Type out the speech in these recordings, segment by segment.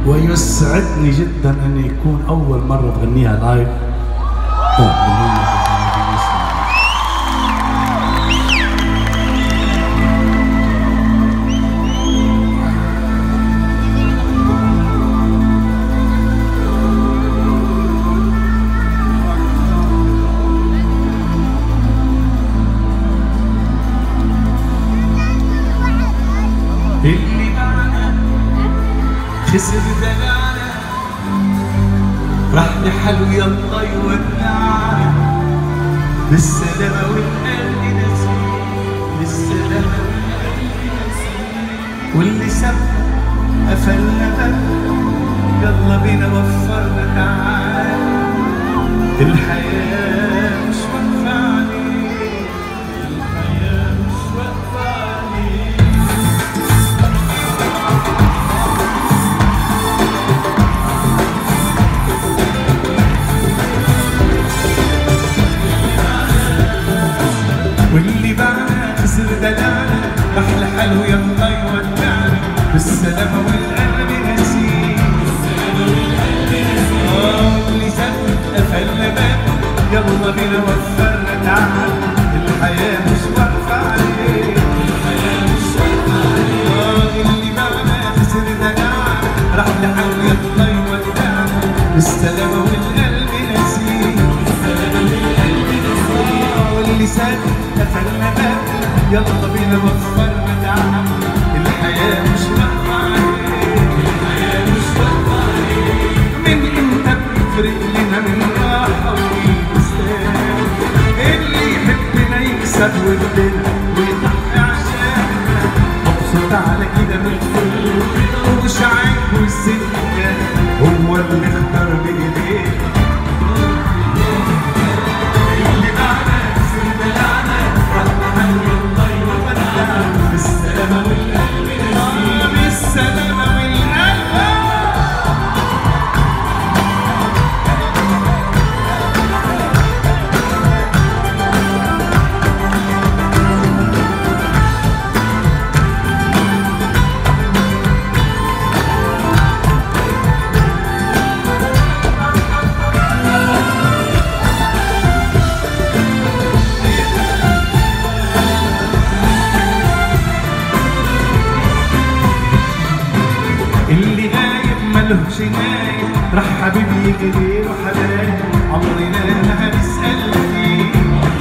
ويسعدني جدا أن يكون أول مرة تغنيها لايف اللي معنا خسر دلعنا راح لحاله يلا يودعنا بالسلامة والقلب نسيب بالسلامة والقلب نسيب واللي سابنا قفلنا باب يلا بينا وفرنا تعال الحياة مش واقفة عليك الحياة مش واقفة عليك واللي بعنا خسر دلعنا راح لحاله يلا يودعنا بالسلامة والقلب نسيب آه، واللي ساب قفلنا باب يلا بينا وفرنا تعال الحياة مش واقفة عليك الحياة مش واقفة عليك آه، اللي بعنا خسر دلعنا راح لحاله يلا يودعنا بالسلامة والقلب نسيب واللي ساب قفلنا باب يلا بينا وفرنا دعم الحياة مش واقفة عليك الحياة مش واقفة عليك من امتى بيفرق لنا من راحة ويستاهل اللي يحبنا يكسب ودنا ويضحي عشاننا مبسوط على كده من الكل ومش عاجبه السكة هو اللي اختار بايديه اللي معنا كسر دلعنا ربنا يلا يودعنا بالسلامة والقلب نسيب بالسلامة والقلب اللي غايب ملهوش نايم راح حبيبي يجري له حبايب عمرنا ما هنسأل فيه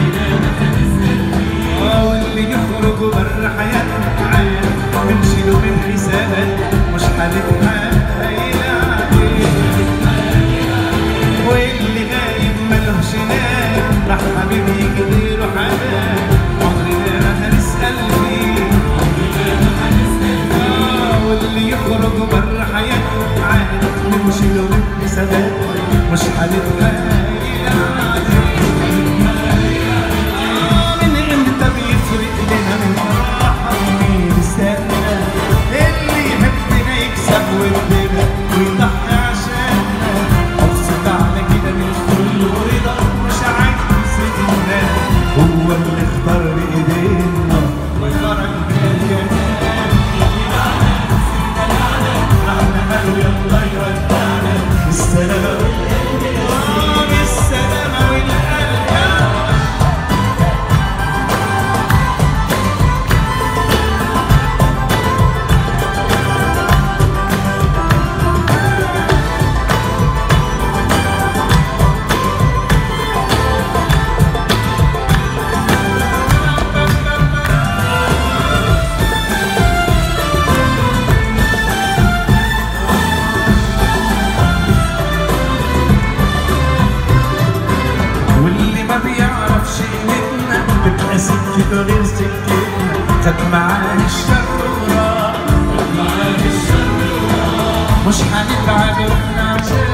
اه واللي يخرج بره حياتنا عاد بنشيله من حساب مش هنتحايل عليه واللي غايب ملهوش نايم راح حبيبي يجري له حبايب عمرنا ما هنسأل فيه آه، واللي يخرج بره حياته عاد نمشي له بحسابات مش هنتحايل عليه آه، من امتى بيفرق لنا من راحة ومين استنى اللي يحبنا يكسب ودنا ويضحي عشاننا مبسوط على كده من كل رضا مش عايز يسيبنا هو اللي اختار بايدينا وخرج بالجنة بالسلامة آه، بالسلامة والقلب واللي ما بيعرفش قيمتنا تبقى سكته غير سكتنا خد معاه الشر وراح مش هنتعب احنا عشان